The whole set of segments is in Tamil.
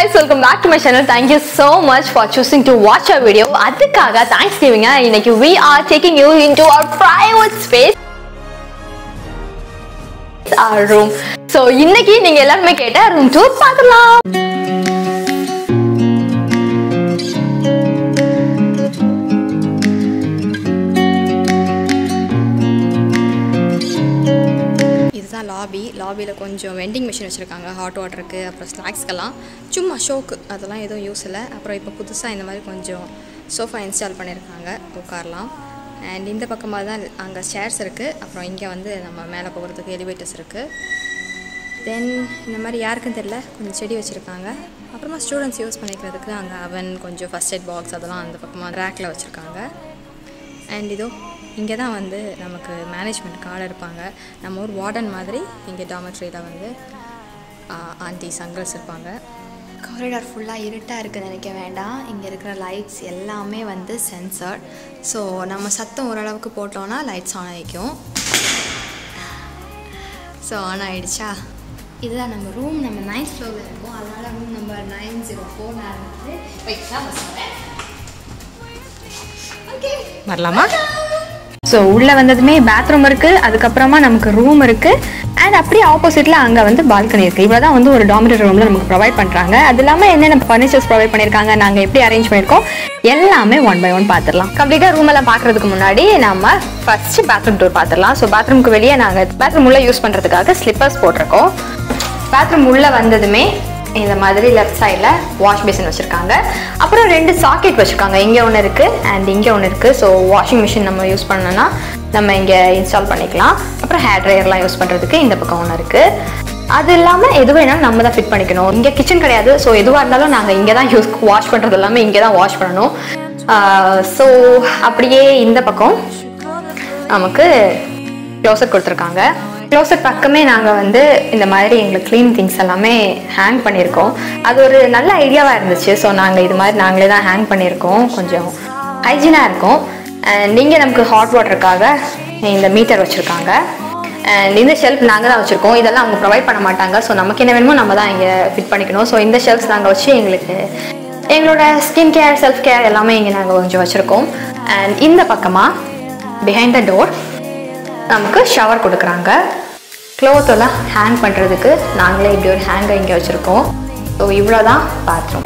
guys welcome back to my channel thank you so much for choosing to watch our video அதுக்காக தேங்க்ஸ் கிவிங்க இன்னைக்கு we are taking you into our private space our room so இன்னைக்கு நீங்க எல்லாருமே கேட்ட ரூம் டூர் பார்க்கலாம் இதுதான் லாபி லாபியில் கொஞ்சம் வெண்டிங் மிஷின் வச்சுருக்காங்க ஹாட் வாட்டருக்கு அப்புறம் ஸ்நாக்ஸ்க்கெல்லாம் சும்மா ஷோக்கு அதெல்லாம் எதுவும் யூஸ் இல்லை அப்புறம் இப்போ புதுசாக இந்த மாதிரி கொஞ்சம் சோஃபா இன்ஸ்டால் பண்ணியிருக்காங்க உட்காரலாம் அண்ட் இந்த பக்கமாக தான் அங்கே சேர்ஸ் இருக்குது அப்புறம் இங்கே வந்து நம்ம மேலே போகிறதுக்கு எலிவேட்டர்ஸ் இருக்குது தென் இந்த மாதிரி யாருக்கும் தெரில கொஞ்சம் செடி வச்சுருக்காங்க அப்புறமா ஸ்டூடெண்ட்ஸ் யூஸ் பண்ணிக்கிறதுக்கு அங்கே அவன் கொஞ்சம் ஃபஸ்ட் எய்ட் பாக்ஸ் அதெல்லாம் அந்த பக்கமாக ரேக்கில் வச்சுருக்காங்க அண்ட் இதோ இங்கே தான் வந்து நமக்கு மேனேஜ்மெண்ட் கார்டு இருப்பாங்க நம்ம ஊர் வார்டன் மாதிரி இங்கே டாமட்ரியில் வந்து ஆன்டிஸ் அங்கிள்ஸ் இருப்பாங்க காரிடார் ஃபுல்லாக இருட்டாக இருக்குன்னு நினைக்க வேண்டாம் இங்கே இருக்கிற லைட்ஸ் எல்லாமே வந்து சென்சர்ட் ஸோ நம்ம சத்தம் ஓரளவுக்கு போட்டோன்னா லைட்ஸ் ஆன் ஆகிக்கும் ஸோ ஆன் ஆகிடுச்சா இதுதான் நம்ம ரூம் நம்ம நைன்த் ஃப்ளோரில் இருக்கோம் அதனால் room number nine zero four நான் வந்து ஓகே வரலாமா ஸோ உள்ளே வந்ததுமே பாத்ரூம் இருக்குது அதுக்கப்புறமா நமக்கு ரூம் இருக்குது அண்ட் அப்படியே ஆப்போசிட்டில் அங்கே வந்து பால்கனி இருக்குது இவ்வளோ தான் வந்து ஒரு டாமினரி ரூமில் நமக்கு ப்ரொவைட் பண்ணுறாங்க அது இல்லாமல் என்னென்ன ஃபர்னிச்சர்ஸ் ப்ரொவைட் பண்ணியிருக்காங்க நாங்கள் எப்படி அரேஞ்ச் பண்ணியிருக்கோம் எல்லாமே ஒன் பை ஒன் பார்த்துடலாம் கம்ப்ளீட்டாக ரூம் எல்லாம் பார்க்குறதுக்கு முன்னாடி நம்ம ஃபஸ்ட்டு பாத்ரூம் டூர் பார்த்துடலாம் ஸோ பாத்ரூம்க்கு வெளியே நாங்கள் பாத்ரூம் உள்ளே யூஸ் பண்ணுறதுக்காக ஸ்லிப்பர்ஸ் போட்டிருக்கோம் பாத்ரூம் உள்ளே வந்ததுமே இந்த மாதிரி லெஃப்ட் சைடில் வாஷ் பேசின் வச்சுருக்காங்க அப்புறம் ரெண்டு சாக்கெட் வச்சுருக்காங்க இங்கே ஒன்று இருக்குது அண்ட் இங்கே ஒன்று இருக்குது ஸோ வாஷிங் மிஷின் நம்ம யூஸ் பண்ணோன்னா நம்ம இங்கே இன்ஸ்டால் பண்ணிக்கலாம் அப்புறம் ஹேர் ட்ரையர்லாம் யூஸ் பண்ணுறதுக்கு இந்த பக்கம் ஒன்று இருக்குது அது இல்லாமல் எது வேணாலும் நம்ம தான் ஃபிட் பண்ணிக்கணும் இங்கே கிச்சன் கிடையாது ஸோ எதுவாக இருந்தாலும் நாங்கள் இங்கே தான் யூஸ் வாஷ் பண்ணுறது எல்லாமே இங்கே தான் வாஷ் பண்ணணும் ஸோ அப்படியே இந்த பக்கம் நமக்கு க்ளோசர் கொடுத்துருக்காங்க க்ளோசர் பக்கமே நாங்கள் வந்து இந்த மாதிரி எங்களுக்கு க்ளீன் திங்ஸ் எல்லாமே ஹேங் பண்ணியிருக்கோம் அது ஒரு நல்ல ஐடியாவாக இருந்துச்சு ஸோ நாங்கள் இது மாதிரி நாங்களே தான் ஹேங் பண்ணியிருக்கோம் கொஞ்சம் ஹைஜீனாக இருக்கும் நீங்கள் நமக்கு ஹாட் வாட்டருக்காக இந்த மீட்டர் வச்சுருக்காங்க அண்ட் இந்த ஷெல்ஃப் நாங்கள் தான் வச்சுருக்கோம் இதெல்லாம் அவங்க ப்ரொவைட் பண்ண மாட்டாங்க ஸோ நமக்கு என்ன வேணுமோ நம்ம தான் இங்கே ஃபிட் பண்ணிக்கணும் ஸோ இந்த ஷெல்ஃப்ஸ் நாங்கள் வச்சு எங்களுக்கு எங்களோட ஸ்கின் கேர் செல்ஃப் கேர் எல்லாமே இங்கே நாங்கள் கொஞ்சம் வச்சுருக்கோம் அண்ட் இந்த பக்கமாக பிஹைண்ட் த டோர் நமக்கு ஷவர் கொடுக்குறாங்க க்ளோத்தெல்லாம் ஹேங் பண்ணுறதுக்கு நாங்களே இப்படி ஒரு ஹேங்கர் இங்கே வச்சுருக்கோம் ஸோ இவ்வளோ தான் பாத்ரூம்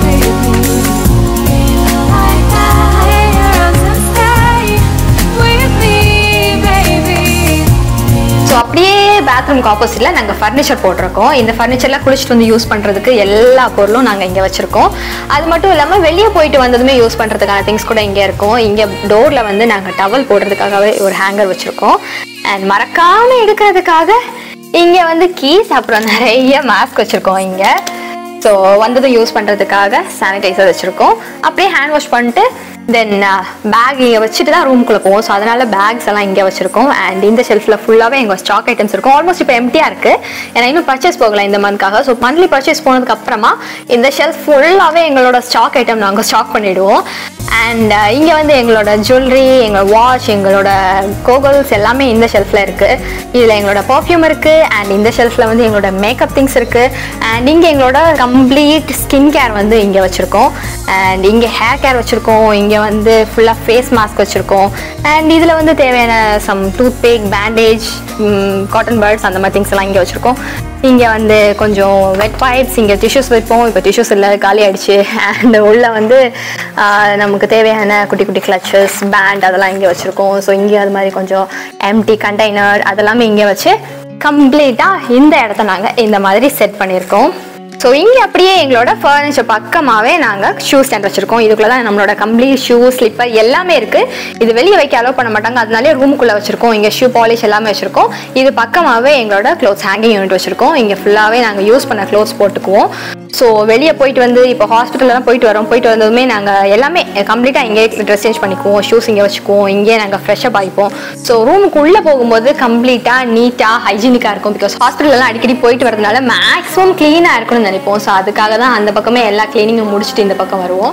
ஸோ அப்படியே பாத்ரூம்க்கு ஆப்போசிட்டில் நாங்கள் ஃபர்னிச்சர் போட்டிருக்கோம் இந்த ஃபர்னிச்சர்லாம் குளிச்சுட்டு வந்து யூஸ் பண்ணுறதுக்கு எல்லா பொருளும் நாங்கள் இங்கே வச்சுருக்கோம் அது மட்டும் இல்லாமல் வெளியே போயிட்டு வந்ததுமே யூஸ் பண்ணுறதுக்கான திங்ஸ் கூட இங்கே இருக்கும் இங்கே டோரில் வந்து நாங்கள் டவல் போடுறதுக்காகவே ஒரு ஹேங்கர் வச்சுருக்கோம் அண்ட் மறக்காமல் எடுக்கிறதுக்காக இங்கே வந்து கீஸ் அப்புறம் நிறைய மாஸ்க் வச்சுருக்கோம் இங்கே ஸோ வந்ததும் யூஸ் பண்ணுறதுக்காக சானிடைசர் வச்சுருக்கோம் அப்படியே ஹேண்ட் வாஷ் பண்ணிட்டு தென் பேக் இங்கே வச்சுட்டு தான் ரூம்குள்ளே போவோம் ஸோ அதனால் பேக்ஸ் எல்லாம் இங்கே வச்சுருக்கோம் அண்ட் இந்த ஷெல்ஃபில் ஃபுல்லாகவே எங்கள் ஸ்டாக் ஐட்டம்ஸ் இருக்கும் ஆல்மோஸ்ட் இப்போ எம்டியாக இருக்குது ஏன்னா இன்னும் பர்ச்சேஸ் போகல இந்த மந்த்க்காக ஸோ மந்த்லி பர்ச்சேஸ் போனதுக்கு அப்புறமா இந்த ஷெல்ஃப் ஃபுல்லாகவே எங்களோட ஸ்டாக் ஐட்டம் நாங்கள் ஸ்டாக் பண்ணிவிடுவோம் அண்ட் இங்கே வந்து எங்களோட ஜுவல்லரி எங்களோட வாட்ச் எங்களோட கோகல்ஸ் எல்லாமே இந்த ஷெல்ஃபில் இருக்குது இதில் எங்களோட பர்ஃப்யூம் இருக்குது அண்ட் இந்த ஷெல்ஃபில் வந்து எங்களோட மேக்கப் திங்ஸ் இருக்குது அண்ட் இங்கே எங்களோட கம்ப்ளீட் ஸ்கின் கேர் வந்து இங்கே வச்சுருக்கோம் அண்ட் இங்கே ஹேர் கேர் வச்சுருக்கோம் இங்கே வந்து ஃபுல்லாக ஃபேஸ் மாஸ்க் வச்சுருக்கோம் அண்ட் இதில் வந்து தேவையான சம் டூத் பேக் பேண்டேஜ் காட்டன் பேர்ட்ஸ் அந்த மாதிரி திங்ஸ் எல்லாம் இங்கே வச்சுருக்கோம் இங்கே வந்து கொஞ்சம் வெட் வைப்ஸ் இங்கே டிஷ்யூஸ் வைப்போம் இப்போ டிஷ்யூஸ் இல்லை காலி ஆயிடுச்சு அண்ட் உள்ளே வந்து ஆஹ், நமக்கு தேவையான குட்டி குட்டி கிளச்சஸ் பேண்ட் அதெல்லாம் இங்கே வச்சுருக்கோம் ஸோ இங்கே அது மாதிரி கொஞ்சம் எம்டி கண்டெய்னர் அதெல்லாமே இங்கே வச்சு கம்ப்ளீட்டாக இந்த இடத்த நாங்கள் இந்த மாதிரி செட் பண்ணியிருக்கோம் ஸோ இங்கே அப்படியே எங்களோட ஃபர்னிச்சர் பக்கமாகவே நாங்கள் ஷூ ஸ்டாண்ட் வச்சுருக்கோம் இதுக்குள்ளே தான் நம்மளோட கம்ப்ளீட் ஷூ ஸ்லிப்பர் எல்லாமே இருக்குது இது வெளியே வைக்க அலோவ் பண்ண மாட்டாங்க அதனாலே ரூமுக்குள்ளே வச்சுருக்கோம் இங்கே ஷூ பாலிஷ் எல்லாமே வச்சுருக்கோம் இது பக்கமாகவே எங்களோட க்ளோத்ஸ் ஹேங்கிங் யூனிட் வச்சுருக்கோம் இங்கே ஃபுல்லாகவே நாங்கள் யூஸ் பண்ண க்ளோத்ஸ் போட்டுக்குவோம் ஸோ வெளியே போயிட்டு வந்து இப்போ ஹாஸ்பிட்டல்லாம் போயிட்டு வரோம் போயிட்டு வந்ததுமே நாங்கள் எல்லாமே கம்ப்ளீட்டாக இங்கே ட்ரெஸ் சேஞ்ச் பண்ணிக்குவோம் ஷூஸ் இங்கே வச்சுக்குவோம் இங்கே நாங்கள் ஃப்ரெஷ்ஷப் ஆகிப்போம் ஸோ ரூமுக்கு உள்ளே போகும்போது கம்ப்ளீட்டாக நீட்டாக ஹைஜீனிக்காக இருக்கும் பிகாஸ் ஹாஸ்பிட்டல்லாம் அடிக்கடி போயிட்டு வரதுனால மேக்ஸிமம் க்ளீனாக இருக்கணும்னு நினைப்போம் ஸோ அதுக்காக தான் அந்த பக்கமே எல்லா க்ளீனிங்கும் முடிச்சுட்டு இந்த பக்கம் வருவோம்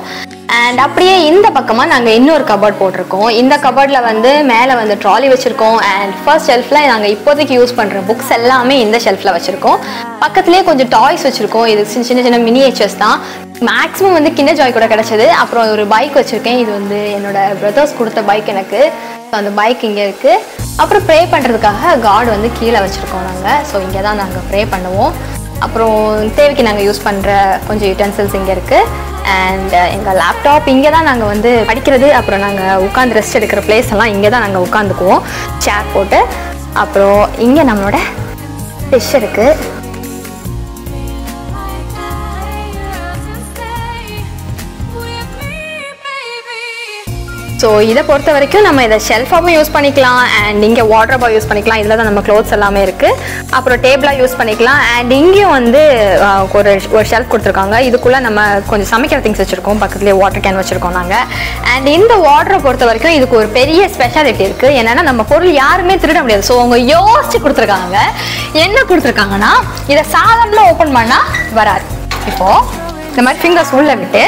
அண்ட் அப்படியே இந்த பக்கமாக நாங்கள் இன்னொரு கபோர்ட் போட்டிருக்கோம் இந்த கபோர்டில் வந்து மேலே வந்து ட்ராலி வச்சுருக்கோம் அண்ட் ஃபர்ஸ்ட் ஷெல்ஃபில் நாங்கள் இப்போதைக்கு யூஸ் பண்ணுற புக்ஸ் எல்லாமே இந்த ஷெல்ஃபில் வச்சுருக்கோம் பக்கத்துலேயே கொஞ்சம் டாய்ஸ் வச்சுருக்கோம் இது சின்ன சின்ன சின்ன மினியேச்சர்ஸ் தான் மேக்ஸிமம் வந்து கிண்டர் ஜாய் கூட கிடச்சது அப்புறம் ஒரு பைக் வச்சுருக்கேன் இது வந்து என்னோட பிரதர்ஸ் கொடுத்த பைக் எனக்கு ஸோ அந்த பைக் இங்கே இருக்குது அப்புறம் ப்ரே பண்ணுறதுக்காக காட் வந்து கீழே வச்சுருக்கோம் நாங்கள் ஸோ இங்கே தான் நாங்கள் ப்ரே பண்ணுவோம் அப்புறம் தேவைக்கு நாங்கள் யூஸ் பண்ணுற கொஞ்சம் யூட்டன்சில்ஸ் இங்கே இருக்குது அண்ட் எங்கள் லேப்டாப் இங்கே தான் நாங்கள் வந்து படிக்கிறது அப்புறம் நாங்கள் உட்காந்து ரெஸ்ட் எடுக்கிற பிளேஸ் எல்லாம் இங்கே தான் நாங்கள் உட்காந்துக்குவோம் சேர் போட்டு அப்புறம் இங்கே நம்மளோட ஃபிஷ் இருக்குது ஸோ இதை பொறுத்த வரைக்கும் நம்ம இதை ஷெல்ஃபாகவும் யூஸ் பண்ணிக்கலாம் அண்ட் இங்கே வாட்ரபாக யூஸ் பண்ணிக்கலாம் இதில் தான் நம்ம க்ளோத்ஸ் எல்லாமே இருக்குது அப்புறம் டேபிளாக யூஸ் பண்ணிக்கலாம் அண்ட் இங்கேயும் வந்து ஆஹ், ஒரு ஒரு ஷெல்ஃப் கொடுத்துருக்காங்க இதுக்குள்ளே நம்ம கொஞ்சம் சமைக்கிற திங்ஸ் வச்சுருக்கோம் பக்கத்துலேயே வாட்டர் கேன் வச்சுருக்கோம் நாங்கள் அண்ட் இந்த வாட்டரை பொறுத்த வரைக்கும் இதுக்கு ஒரு பெரிய ஸ்பெஷாலிட்டி இருக்குது என்னென்னா நம்ம பொருள் யாருமே திருட முடியாது ஸோ அவங்க யோசிச்சு கொடுத்துருக்காங்க என்ன கொடுத்துருக்காங்கன்னா இதை சாதாரண ஓப்பன் பண்ணால் வராது இப்போது இந்த மாதிரி ஃபிங்கர்ஸ் உள்ள விட்டு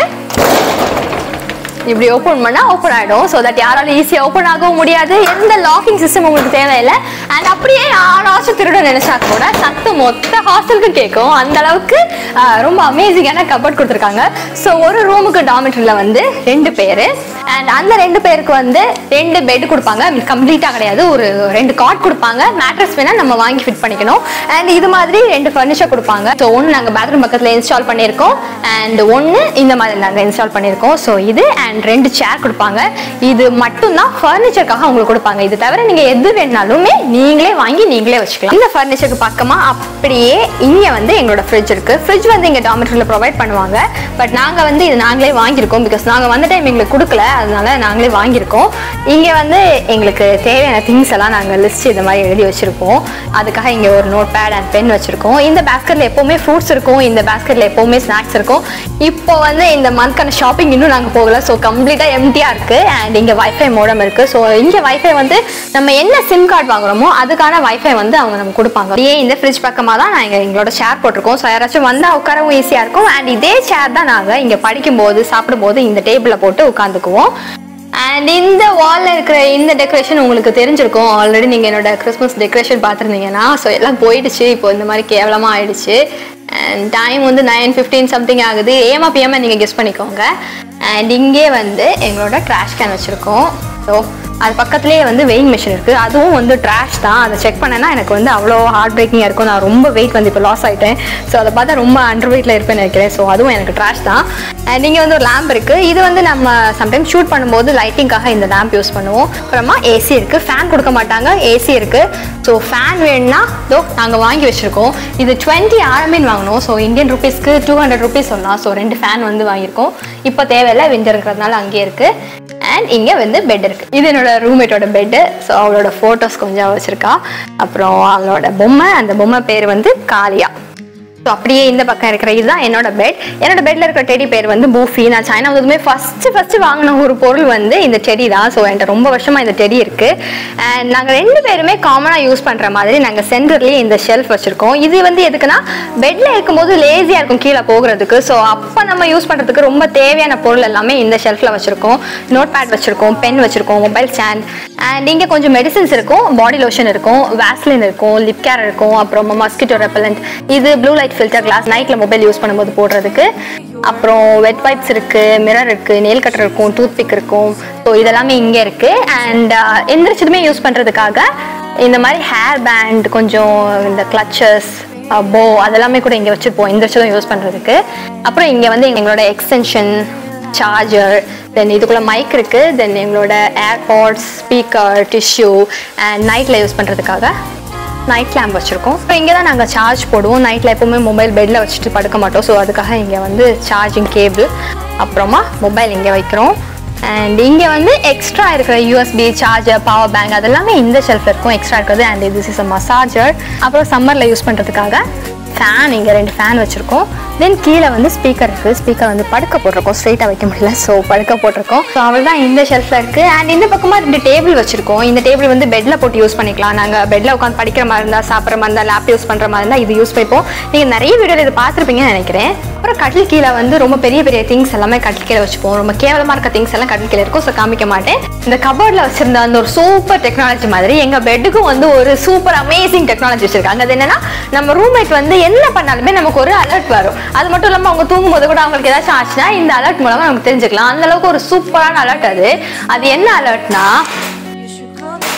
இப்படி ஓப்பன் பண்ணா ஓப்பன் ஆயிடும் ஸோ தட் யாராலும் ஈஸியாக ஓப்பன் ஆகவும் முடியாது எந்த லாக்கிங் சிஸ்டம் உங்களுக்கு தேவையில்லை அண்ட் அப்படியே யாராச்சும் திருட நினைச்சா கூட சத்து மொத்த ஹாஸ்டலுக்கு கேட்கும் அந்த அளவுக்கு ஆஹ், ரொம்ப அமேசிங்கான கபோர்ட் கொடுத்துருக்காங்க ஸோ ஒரு ரூமுக்கு டாமிட்டரியில் வந்து ரெண்டு பேர் அண்ட் அந்த ரெண்டு பேருக்கு வந்து ரெண்டு பெட் கொடுப்பாங்க கம்ப்ளீட்டாக கிடையாது ஒரு ரெண்டு காட் கொடுப்பாங்க மேட்ரஸ் வேணால் நம்ம வாங்கி ஃபிட் பண்ணிக்கணும் அண்ட் இது மாதிரி ரெண்டு ஃபர்னிச்சர் கொடுப்பாங்க ஸோ ஒன்று நாங்கள் பாத்ரூம் பக்கத்தில் இன்ஸ்டால் பண்ணியிருக்கோம் அண்ட் ஒன்று இந்த மாதிரி நாங்கள் இன்ஸ்டால் பண்ணியிருக்கோம் ஸோ இது அண்ட் ரெண்டு சேர் கொடுப்பாங்க இது மட்டும்தான் ஃபர்னிச்சருக்காக உங்களுக்கு கொடுப்பாங்க இது தவிர நீங்கள் எது வேணாலுமே நீங்களே வாங்கி நீங்களே வச்சுக்கலாம் இந்த ஃபர்னிச்சருக்கு பக்கமாக அப்படியே இங்கே வந்து எங்களோட ஃப்ரிட்ஜ் இருக்குது ஃப்ரிட்ஜ் வந்து இங்கே டாமிட்டரியில் ப்ரொவைட் பண்ணுவாங்க பட் நாங்கள் வந்து இது நாங்களே வாங்கியிருக்கோம் பிகாஸ் நாங்கள் வந்த டைம் எங்களுக்கு கொடுக்கல அதனால நாங்களே வாங்கியிருக்கோம் இங்கே வந்து எங்களுக்கு தேவையான திங்ஸ் எல்லாம் நாங்கள் லிஸ்ட் இது மாதிரி எழுதி வச்சுருப்போம் அதுக்காக இங்கே ஒரு நோட் பேட் அண்ட் பென் வச்சுருக்கோம் இந்த பேஸ்கெட்டில் எப்போவுமே ஃப்ரூட்ஸ் இருக்கும் இந்த பேஸ்கெட்டில் எப்போவுமே ஸ்நாக்ஸ் இருக்கும் இப்போ வந்து இந்த மந்த்க்கான ஷாப்பிங் இன்னும் நாங்கள் போகல ஸோ கம்ப்ளீட்டாக எம்டியாக இருக்குது அண்ட் இங்கே வைஃபை மோடம் இருக்குது ஸோ இங்கே வைஃபை வந்து நம்ம என்ன சிம் கார்டு வாங்குறோமோ அதுக்கான வைஃபை வந்து அவங்க நமக்கு கொடுப்பாங்க ஏன் இந்த ஃப்ரிட்ஜ் பக்கமாக தான் நாங்கள் எங்களோட ஷேர் போட்டிருக்கோம் ஸோ யாராச்சும் வந்தால் உட்காரவும் ஈஸியாக இருக்கும் அண்ட் இதே சேர் தான் நாங்கள் இங்கே படிக்கும்போது சாப்பிடும்போது இந்த டேபிளில் போட்டு உட்காந்துக்குவோம் அண்ட் இந்த வால்ல இருக்கிற இந்த டெக்கரேஷன் உங்களுக்கு தெரிஞ்சிருக்கும் ஆல்ரெடி நீங்கள் என்னோட கிறிஸ்மஸ் டெக்கரேஷன் பார்த்துருந்தீங்கன்னா ஸோ எல்லாம் போயிடுச்சு இப்போ இந்த மாதிரி கேவலமாக ஆயிடுச்சு அண்ட் டைம் வந்து நைன் ஃபிஃப்டீன் சம்திங் ஆகுது ஏமா பிஎம்ஐ நீங்கள் கெஸ் பண்ணிக்கோங்க அண்ட் இங்கே வந்து எங்களோட ட்ராஷ் கேன் வச்சுருக்கோம் ஸோ அது பக்கத்துலேயே வந்து வெயிங் மிஷின் இருக்குது அதுவும் வந்து ட்ராஷ் தான் அதை செக் பண்ணேன்னா எனக்கு வந்து அவ்வளோ ஹார்ட் பிரேக்கிங்காக இருக்கும் நான் ரொம்ப வெயிட் வந்து இப்போ லாஸ் ஆகிட்டேன் ஸோ அதை பார்த்தா ரொம்ப அண்டர் வெயிட்டில் இருப்பேன்னு நினைக்கிறேன் ஸோ அதுவும் எனக்கு ட்ராஷ் தான் அண்ட் இங்கே வந்து ஒரு லேம்ப் இருக்குது இது வந்து நம்ம சம்டைம் ஷூட் பண்ணும்போது லைட்டிங்காக இந்த லேம்ப் யூஸ் பண்ணுவோம் அப்புறமா ஏசி இருக்குது ஃபேன் கொடுக்க மாட்டாங்க ஏசி இருக்குது ஸோ ஃபேன் வேணும்னா இதோ நாங்கள் வாங்கி வச்சுருக்கோம் இது டுவெண்ட்டி ஆர்எம்என் வாங்கினோம் ஸோ இந்தியன் ருபீஸ்க்கு டூ ஹண்ட்ரட் ருபீஸ் சொல்லலாம் ஸோ ரெண்டு ஃபேன் வந்து வாங்கியிருக்கோம் இப்போ தேவையில்லை விண்டர் இருக்கிறதுனால அங்கேயே இருக்குது அண்ட் இங்கே வந்து பெட் இருக்குது இது என்னோட ரூம்மேட்டோட பெட்டு ஸோ அவளோட ஃபோட்டோஸ் கொஞ்சம் வச்சுருக்கா அப்புறம் அவளோட பொம்மை அந்த பொம்மை பேர் வந்து காளியா ஸோ அப்படியே இந்த பக்கம் இருக்கிற இதுதான் என்னோட பெட் என்னோட பெட்ல இருக்கிற டெடி பேர் வந்து பூஃபி நான் சைனா வந்ததுமே ஃபர்ஸ்ட் ஃபர்ஸ்ட் வாங்கின ஒரு பொருள் வந்து இந்த டெடி தான் ஸோ என்கிட்ட ரொம்ப வருஷமா இந்த டெடி இருக்கு அண்ட் நாங்கள் ரெண்டு பேருமே காமனாக யூஸ் பண்ற மாதிரி நாங்கள் சென்டர்லேயே இந்த ஷெல்ஃப் வச்சிருக்கோம் இது வந்து எதுக்குன்னா பெட்ல இருக்கும்போது லேசியா இருக்கும் கீழே போகிறதுக்கு ஸோ அப்போ நம்ம யூஸ் பண்றதுக்கு ரொம்ப தேவையான பொருள் எல்லாமே இந்த ஷெல்ஃப்ல வச்சிருக்கோம் நோட் பேட் வச்சிருக்கோம் பென் வச்சிருக்கோம் மொபைல் ஸ்டாண்ட் அண்ட் இங்கே கொஞ்சம் மெடிசின்ஸ் இருக்கும் பாடி லோஷன் இருக்கும் வேஸ்லின் இருக்கும் லிப் கேர் இருக்கும் அப்புறம் மஸ்கிட்டோ ரெப்பலண்ட் இது ப்ளூ லைட் ஃபில்டர் கிளாஸ் நைட்டில் மொபைல் யூஸ் பண்ணும்போது போடுறதுக்கு அப்புறம் வெட் வைப்ஸ் இருக்குது மிரர் இருக்குது நெயில் கட்டர் இருக்கும் டூத் பிக் இருக்கும் ஸோ இதெல்லாமே இங்கே இருக்குது அண்ட் எந்திரிச்சதுமே யூஸ் பண்ணுறதுக்காக இந்த மாதிரி ஹேர் பேண்ட் கொஞ்சம் இந்த கிளச்சஸ் போ அதெல்லாமே கூட இங்கே வச்சுருப்போம் எந்திரிச்சதும் யூஸ் பண்ணுறதுக்கு அப்புறம் இங்கே வந்து எங்களோட எக்ஸ்டென்ஷன் சார்ஜர் தென் இதுக்குள்ள மைக் இருக்கு தென் எங்களோட ஏர்பாட்ஸ் ஸ்பீக்கர் டிஷ்யூ அண்ட் நைட்டில் யூஸ் பண்ணுறதுக்காக நைட் லேம்ப் வச்சுருக்கோம் இப்போ இங்கே தான் நாங்கள் சார்ஜ் போடுவோம் நைட்டில் எப்போவுமே மொபைல் பெட்டில் வச்சுட்டு படுக்க மாட்டோம் ஸோ அதுக்காக இங்கே வந்து சார்ஜிங் கேபிள் அப்புறமா மொபைல் இங்கே வைக்கிறோம் அண்ட் இங்கே வந்து எக்ஸ்ட்ரா இருக்கிற யூஎஸ்பி சார்ஜர் பவர் பேங்க் அதெல்லாமே இந்த ஷெல்ஃப் இருக்கும் எக்ஸ்ட்ரா இருக்கிறது and this is a massager அப்புறம் சம்மரில் யூஸ் பண்ணுறதுக்காக ஃபேன் இங்கே ரெண்டு ஃபேன் வச்சுருக்கோம் தென் கீழே வந்து ஸ்பீக்கர் இருக்குது ஸ்பீக்கர் வந்து படுக்க போட்டிருக்கோம் ஸ்ட்ரைட்டாக வைக்க முடியல ஸோ படுக்க போட்டிருக்கோம் ஸோ அவள் தான் இந்த ஷெல்ஃபில் இருக்குது அண்ட் இந்த பக்கமாக ரெண்டு டேபிள் வச்சுருக்கோம் இந்த டேபிள் வந்து பெட்டில் போட்டு யூஸ் பண்ணிக்கலாம் நாங்கள் பெட்டில் உட்காந்து படிக்கிற மாதிரி இருந்தால் சாப்பிட்ற மாதிரி இருந்தால் லேப் யூஸ் பண்ணுற மாதிரி இருந்தால் இது யூஸ் பண்ணிப்போம் நீங்கள் நிறைய வீடியோவில் இது பார்த்துருப்பீங்கன்னு நினைக்கிறேன் அப்புறம் கட்டில் கீழே வந்து ரொம்ப பெரிய பெரிய திங்ஸ் எல்லாமே கட்டில் கீழே வச்சுப்போம் ரொம்ப கேவலமாக இருக்க திங்ஸ் எல்லாம் கட்டில் கீழே இருக்கும் ஸோ காமிக்க மாட்டேன் இந்த கபோர்டில் வச்சிருந்த அந்த ஒரு சூப்பர் டெக்னாலஜி மாதிரி எங்கள் பெட்டுக்கும் வந்து ஒரு சூப்பர் அமேசிங் டெக்னாலஜி வச்சிருக்காங்க அது என்னன்னா நம்ம ரூம்மேட் வந்து என்ன பண்ணாலுமே நமக்கு ஒரு அலர்ட் வரும் அது மட்டும் இல்லாமல் அவங்க தூங்கும்போது கூட அவங்களுக்கு ஏதாச்சும் ஆச்சுன்னா இந்த அலர்ட் மூலமா நமக்கு தெரிஞ்சுக்கலாம் அந்த அளவுக்கு ஒரு சூப்பரான அலர்ட் அது அது என்ன அலர்ட்னா You should call the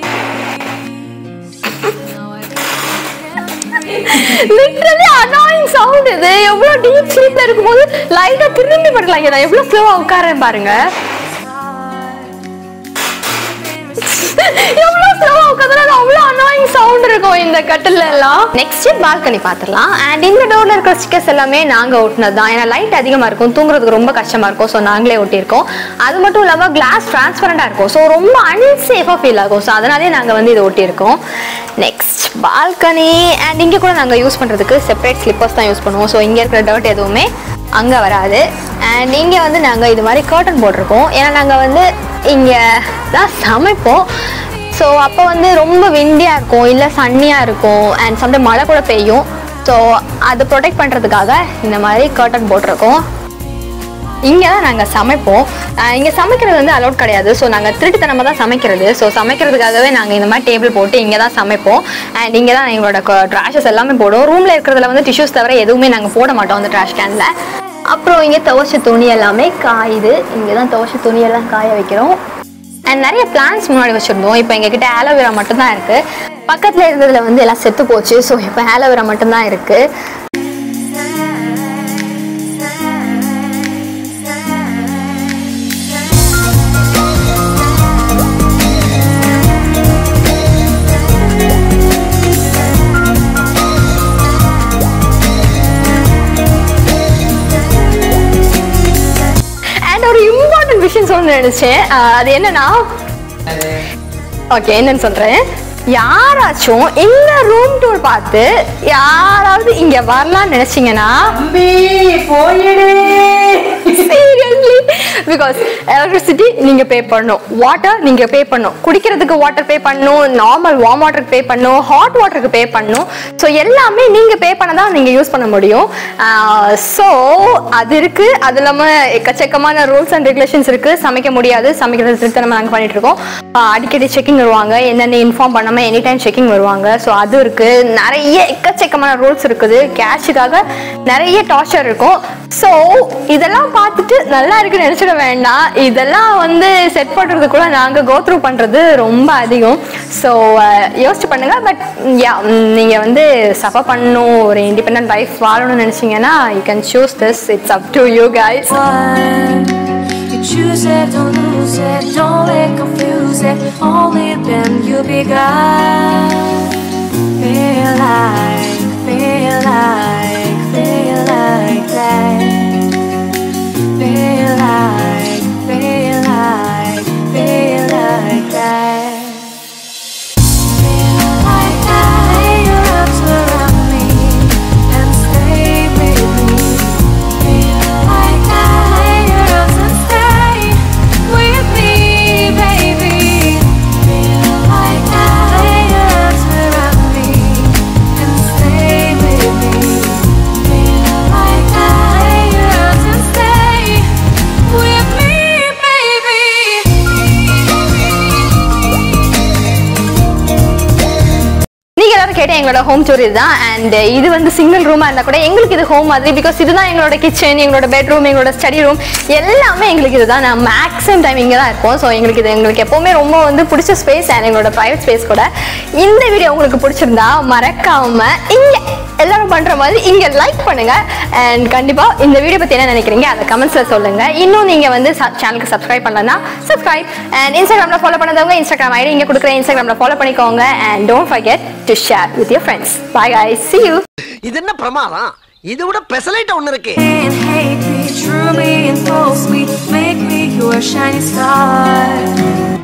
police. No, I can't. Literally annoying sound இது எவ்வளோ டீப் ஸ்லீப்ல இருக்கும்போது லைட்டா திரும்பி படலாம் நான் எவ்வளோ ஸ்லோவா உட்காரேன் பாருங்க எவ்வளோ ஸ்லோவா உட்காந்து அவ்வளோ அனாயிங் சவுண்ட் இருக்கும் இந்த கட்டில் எல்லாம் நெக்ஸ்ட் பால்கனி பார்த்துடலாம் அண்ட் இந்த டோர்ல இருக்கிற ஸ்டிக்கர்ஸ் எல்லாமே நாங்க ஒட்டினது தான் ஏன்னா லைட் அதிகமா இருக்கும் தூங்குறதுக்கு ரொம்ப கஷ்டமா இருக்கும் ஸோ நாங்களே ஒட்டியிருக்கோம் அது மட்டும் இல்லாம கிளாஸ் டிரான்ஸ்பரண்டா இருக்கும் ஸோ ரொம்ப அன்சேஃபா ஃபீல் ஆகும் ஸோ அதனாலே நாங்க வந்து இதை ஒட்டியிருக்கோம் நெக்ஸ்ட் பால்கனி அண்ட் இங்கே கூட நாங்கள் யூஸ் பண்ணுறதுக்கு செப்பரேட் ஸ்லிப்பர்ஸ் தான் யூஸ் பண்ணுவோம் ஸோ இங்கே இருக்கிற டர்ட் எதுவுமே அங்கே வராது அண்ட் இங்கே வந்து நாங்கள் இது மாதிரி கர்டன் போட்டிருக்கோம் ஏன்னா நாங்கள் வந்து இங்கே தான் சமைப்போம் ஸோ அப்போ வந்து ரொம்ப விண்டியாக இருக்கும் இல்லை சன்னியாக இருக்கும் அண்ட் சம்டைம் மழை கூட பெய்யும் ஸோ அதை ப்ரொடெக்ட் பண்ணுறதுக்காக இந்த மாதிரி கர்டன் போட்டிருக்கோம் இங்கே தான் நாங்கள் சமைப்போம் இங்கே சமைக்கிறது வந்து அலௌட் கிடையாது ஸோ நாங்கள் திருட்டுத்தனமாக தான் சமைக்கிறது ஸோ சமைக்கிறதுக்காகவே நாங்கள் இந்த மாதிரி டேபிள் போட்டு இங்கே தான் சமைப்போம் அண்ட் இங்கே தான் எங்களோட ட்ராஷஸ் எல்லாமே போடுவோம் ரூமில் இருக்கிறதுல வந்து டிஷ்யூஸ் தவிர எதுவுமே நாங்கள் போட மாட்டோம் அந்த ட்ராஷ் கேனில் அப்புறம் இங்கே துவைச்ச துணி எல்லாமே காயுது இங்கே தான் துவைச்ச துணியெல்லாம் காய வைக்கிறோம் அண்ட் நிறைய பிளான்ஸ் முன்னாடி வச்சுருந்தோம் இப்போ எங்ககிட்ட ஆலோவேரா மட்டும்தான் இருக்குது பக்கத்தில் இருந்ததில் வந்து எல்லாம் செத்து போச்சு ஸோ இப்போ ஆலோவேரா மட்டும்தான் இருக்குது அண்ட் ஒரு இம்பார்ட்டன்ட் விஷயம் சொல்ல நினைச்சேன் அஹ் அது என்னன்னா ஓகே என்னன்னு சொல்றேன் யாராச்சும் இந்த ரூம் டூர் பார்த்து யாராவது இங்க வரலாம்னு நினைச்சீங்கன்னா தம்பி போயிடு சீரியஸ்லி பிகாஸ் எலக்ட்ரிசிட்டி நீங்க பே பண்ணணும் வாட்டர் நீங்க பே பண்ணணும் குடிக்கிறதுக்கு வாட்டர் பே பண்ணணும் நார்மல் வார்ம் வாட்டருக்கு பே பண்ணணும் ஹாட் வாட்டருக்கு பே பண்ணணும் ஸோ எல்லாமே நீங்க பே பண்ண தான் நீங்க யூஸ் பண்ண முடியும் ஸோ அது இருக்கு அது இல்லாம எக்கச்சக்கமான ரூல்ஸ் அண்ட் ரெகுலேஷன்ஸ் இருக்கு சமைக்க முடியாது சமைக்கிறது திருத்த நம்ம நாங்கள் பண்ணிட்டு இருக்கோம் ஆஹ் அடிக்கடி செக்கிங் வருவாங்க என்னென்ன இன்ஃபார்ம் பண்ணாம எனி டைம் செக்கிங் வருவாங்க ஸோ அது இருக்கு நிறைய எக்கச்சக்கமான ரூல்ஸ் இருக்குது கேஷுக்காக நிறைய டார்ச்சர் இருக்கும் ஸோ இதெல்லாம் பார்த்துட்டு நல்லா இருக்குன்னு நினச்சிட வேண்டாம் இதெல்லாம் வந்து செட் பண்ணுறது கூட நாங்கள் கோ த்ரூ பண்ணுறது ரொம்ப அதிகம் ஸோ யோசிச்சு பண்ணுங்க பட் யா நீங்கள் வந்து சஃபர் பண்ணணும் ஒரு இண்டிபெண்ட் லைஃப் வாழணும்னு நினச்சிங்கன்னா you can choose this it's up to you guys One, you choose it, don't lose it, don't let confuse it. Only then you'll be God. Feel like, feel like, feel like that. Feel like, feel like, feel like that. Feel like I lay your arms around me and stay with me. Feel like I lay your arms and stay with me, baby. Feel like I lay your arms around me and stay with me. Feel like I lay your arms and stay with me, baby. நீங்க எல்லாரும் கேட்ட எங்களோட ஹோம் டூர் இதுதான் அண்ட் இது வந்து சிங்கிள் ரூமா இருந்தா கூட எங்களுக்கு இது ஹோம் மாதிரி பிகாஸ் இதுதான் எங்களோட கிச்சன் எங்களோட பெட்ரூம் எங்களோட ஸ்டடி ரூம் எல்லாமே எங்களுக்கு இதுதான் நான் மேக்ஸிமம் டைம் இங்கே தான் இருக்கோம் ஸோ எங்களுக்கு இது எங்களுக்கு எப்பவுமே ரொம்ப வந்து பிடிச்ச ஸ்பேஸ் அண்ட் எங்களோட ப்ரைவேட் ஸ்பேஸ் கூட இந்த வீடியோ உங்களுக்கு பிடிச்சிருந்தா மறக்காம இங்க எல்லாரும் பண்ற மாதிரி இங்க லைக் பண்ணுங்க அண்ட் கண்டிப்பா இந்த வீடியோ பத்தி என்ன நினைக்கிறீங்க அதை கமெண்ட்ஸ்ல சொல்லுங்க இன்னும் நீங்க வந்து சேனலுக்கு சப்ஸ்கிரைப் பண்ணலன்னா சப்ஸ்கிரைப் அண்ட் இன்ஸ்டாகிராம்ல ஃபாலோ பண்ணதவங்க இன்ஸ்டாகிராம் ஐடி இங்க கொடுக்குற இன்ஸ்டாகிராம்ல ஃபாலோ பண்ணிக்கோங்க and don't forget to share with your friends bye guys see you இது என்ன பிரமாதம் இது விட பெசலைட் ஒண்ணு இருக்கு and hate me, truly and falsely, make me your shining star.